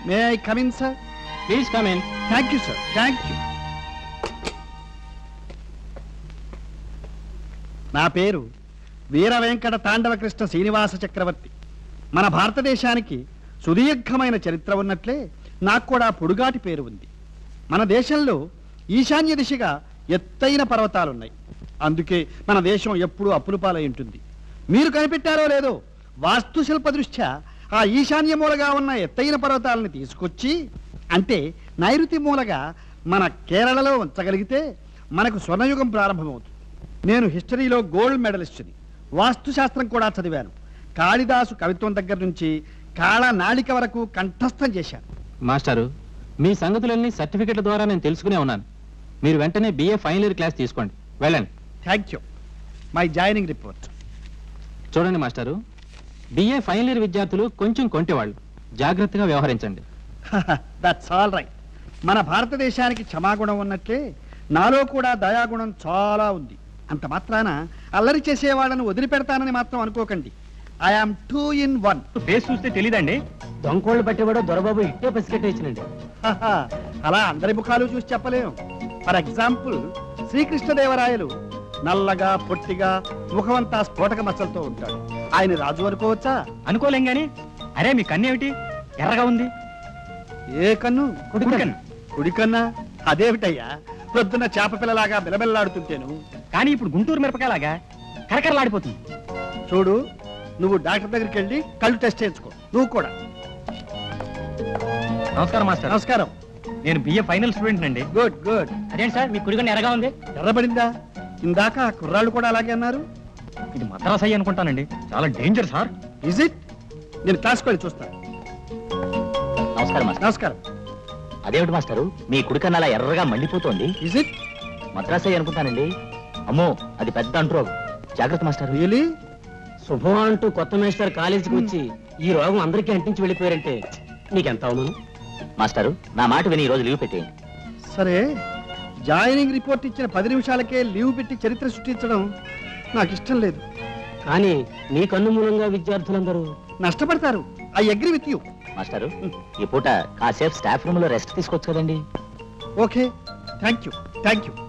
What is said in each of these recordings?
May I come in sir please come in thank you sir thank you నా పేరు వీర వెంకట తాండవ కృష్ణ శ్రీనివాస చక్రవర్తి మన భారతదేశానికి సుదీర్ఘమైన చరిత్ర ఉన్నట్లే నాకు కూడా పొడుగాటి పేరు ఉంది మన దేశంలో ఈశాన్య దిశగా ఎత్తైన పర్వతాలున్నాయి అందుకే మన దేశం ఎప్పుడూ అప్పుల పాలై ఉంటుంది మీరు కనిపెట్టారో లేదో వాస్తుశిల్ప దృష్ట్యా ఆ ఈశాన్య మూలగా ఉన్న ఎత్తైన పర్వతాలను తీసుకొచ్చి అంటే నైరుతి మూలగా మన కేరళలో ఉంచగలిగితే మనకు స్వర్ణయుగం ప్రారంభమవుతుంది నేను హిస్టరీలో గోల్డ్ మెడలిస్ట్ని వాస్తుశాస్త్రం కూడా చదివాను కాళిదాసు కవిత్వం దగ్గర నుంచి కాళ నాళిక వరకు కంఠస్థం చేశాను మాస్టారు మీ సంగతులన్నీ సర్టిఫికెట్ల ద్వారా నేను తెలుసుకునే ఉన్నాను మీరు వెంటనే బిఏ ఫైనల్ ఇయర్ క్లాస్ తీసుకోండి వెళ్ళండి thank you my joining report చూడండి మాస్టారు బిఏ ఫైనల్ ఇయర్ విద్యార్థులు కొంచెం కొంటేవాళ్ళు జాగ్రత్తగా వ్యవహరించండి దట్స్ ఆల్ రైట్ మన భారతదేశానికి క్షమాగుణం ఉన్నట్లే నాలో కూడా దయాగుణం చాలా ఉంది అంత మాత్రాన అల్లరి చేసేవాళ్ళను వదిలిపెడతానని మాత్రం అనుకోకండి I am two in one face చూస్తే తెలీదండి దొంకోళ్ళు పట్టేవాడు దొరబాబు ఇట్టే పసిగట్టే ఇచ్చినండి అలా అందరి ముఖాలు చూసి చెప్పలేం ఫర్ ఎగ్జాంపుల్ శ్రీకృష్ణదేవరాయలు నల్లగా పొట్టిగా ముఖమంతా స్ఫోటక మచ్చలతో ఉంటాడు ఆయన రాజు అనుకోవచ్చా అనుకోలేం గాని అరే మీ కన్నేమిటి ఎర్రగా ఉంది ఏ కన్ను కుడి కన్ను. కుడి కన్నా అదేమిటయ్యా పొద్దున్న చేప పిల్లలాగా బిలబిల్లాడుతుంటేను కానీ ఇప్పుడు గుంటూరు మిరపకాయలాగా కరకరలాడిపోతుంది చూడు నువ్వు డాక్టర్ దగ్గరికి వెళ్ళి కళ్ళు టెస్ట్ చేయించుకో నువ్వు కూడా నమస్కారం మాస్టర్ నమస్కారం నేను బిఏ ఫైనల్ స్టూడెంట్ అండి గుడ్ గుడ్ అదేంటి సార్ మీ కుడిగా ఎర్రగా ఉంది ఎర్రబడిందా ఇందాక ఆ కుర్రాళ్ళు కూడా అలాగే అన్నారు ఇది మద్రాస్ అయ్యి అనుకుంటానండి చాలా డేంజర్ సార్ ఇజ్ ఇట్ నేను క్లాస్కి వెళ్ళి చూస్తాను నమస్కారం మాస్టర్ నమస్కారం అదేమిటి మాస్టారు మీ కుడికన్నా అలా ఎర్రగా మండిపోతోంది ఇజ్ ఇట్ మద్రాసే అనుకుంటానండి అమ్మో అది పెద్ద అంటురోగం జాగ్రత్త మాస్టర్ రియలీ శుభం అంటూ కొత్త మేస్టర్ కాలేజీకి వచ్చి ఈ రోగం అందరికీ అంటించి వెళ్ళిపోయారంటే నీకెంత అవమానం మాస్టారు నా మాట విని ఈ రోజు లీవ్ పెట్టేయండి సరే జాయినింగ్ రిపోర్ట్ ఇచ్చిన పది నిమిషాలకే లీవ్ పెట్టి చరిత్ర సృష్టించడం నాకు ఇష్టం లేదు కానీ నీ కన్ను మూలంగా విద్యార్థులందరూ నష్టపడతారు ఐ అగ్రి విత్ యూ మాస్టారు ఈ పూట కాసేపు స్టాఫ్ రూమ్ లో రెస్ట్ తీసుకోవచ్చు కదండి okay thank you thank you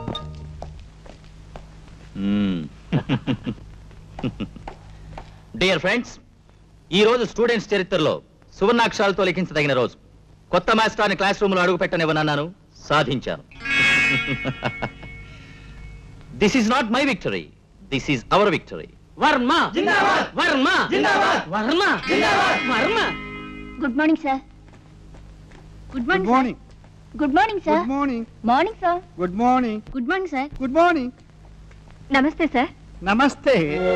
dear friends ఈ రోజు స్టూడెంట్స్ చరిత్రలో సువర్ణాక్షరాలతో లిఖించదగిన రోజు కొత్త మాస్టర్ని క్లాస్ రూమ్ లో అడుగు పెట్టనివ్వనన్నాను సాధించాను this is not my victory this is our victory Varma Varma Varma Varma good morning sir good good morning morning good morning sir good morning morning sir good morning good morning sir good morning నమస్తే sir నమస్తే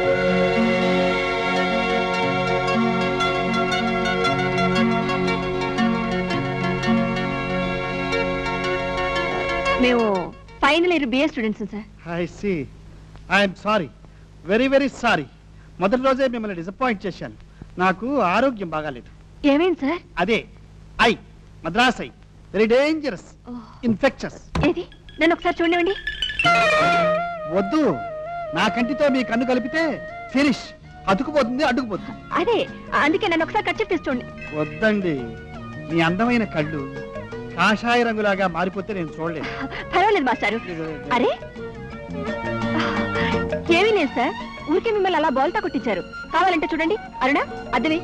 మేము final year BA students sir I see I'm sorry very very sorry మొదటి రోజే మిమ్మల్ని disappoint చేశాను నాకు ఆరోగ్యం బాగాలేదు ఏమైంది సార్ అదే eye Madras eye very dangerous infectious ఏది నన్ను ఒకసారి చూడండి వద్దు నా కంటితో మీ కన్ను కలిపితే ఫినిష్ అతుకుపోతుంది అడ్డుకుపోతుంది అదే అందుకే నన్ను ఒకసారి కట్ చెప్పేసి చూడండి వద్దండి మీ అందమైన కళ్ళు కాషాయ రంగులాగా మారిపోతే నేను చూడలేను పర్వాలేదు మాస్టారు అరే ఏమీ లేదు సార్ ఊరికే మిమ్మల్ని అలా బోల్తా కొట్టించారు కావాలంటే చూడండి అరుణ అద్దవి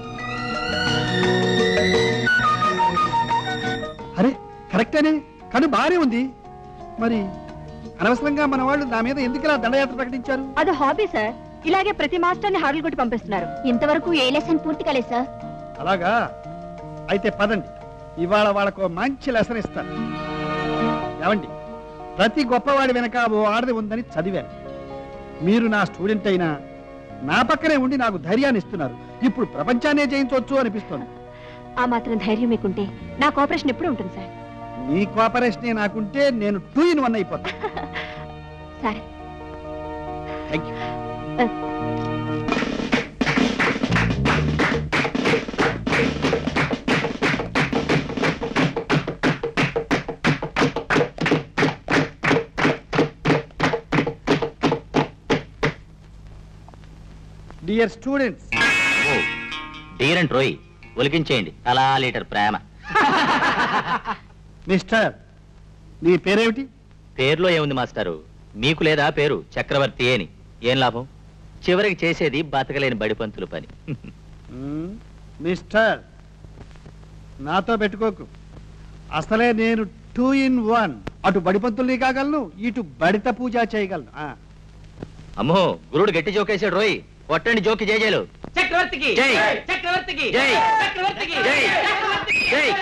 అరే కరెక్టేనే కన్ను బాగానే ఉంది మరి అనవసరంగా మన వాళ్ళు నా మీద ఎందుకు ఇలా దండయాత్ర ప్రకటించారు అది హాబీ సార్ ఇలాగే ప్రతి మాస్టర్ని హాడలు కొట్టి పంపిస్తున్నారు ఇంతవరకు ఏ లెసన్ పూర్తి కాలేదు సార్ అలాగా అయితే పదండి ఇవాళ వాళ్ళకు మంచి లెసన్ ఇస్తాను ఏమండి ప్రతి గొప్పవాడి వెనక ఓ ఆడది ఉందని చదివాను మీరు నా స్టూడెంట్ అయినా నా పక్కనే ఉండి నాకు ధైర్యాన్ని ఇస్తున్నారు ఇప్పుడు ప్రపంచాన్నే జయించవచ్చు అనిపిస్తోంది ఆ మాత్రం ధైర్యం మీకుంటే నా కోఆపరేషన్ ఎప్పుడు ఉంటుంది సార్ నీ కోఆపరేషనే నాకుంటే నేను టూ ఇన్ వన్ అయిపోతాను సరే థ్యాంక్ యూ డియర్ స్టూడెంట్స్ డీర్ అండ్ రోయ్ ఒలికించేయండి అలా లీటర్ ప్రేమ మిస్టర్ నీ పేరేమిటి పేరులో ఏముంది మాస్టారు మీకు లేదా పేరు చక్రవర్తి అని ఏం లాభం చివరికి చేసేది బతకలేని బడిపంతుల పని మ్మ్. మిస్టర్ నాతో పెట్టుకోకు అసలే నేను టూ ఇన్ వన్ అటు బడిపంతుల్ని కాగలను ఇటు బడిత పూజ చేయగలను ఆ. అమ్మో గురుడు గట్టి జోకేసాడు రోయ్ కొట్టండి జోకి జేజేలు చక్రవర్తికి జై. చక్రవర్తికి జై. చక్రవర్తికి జై. జై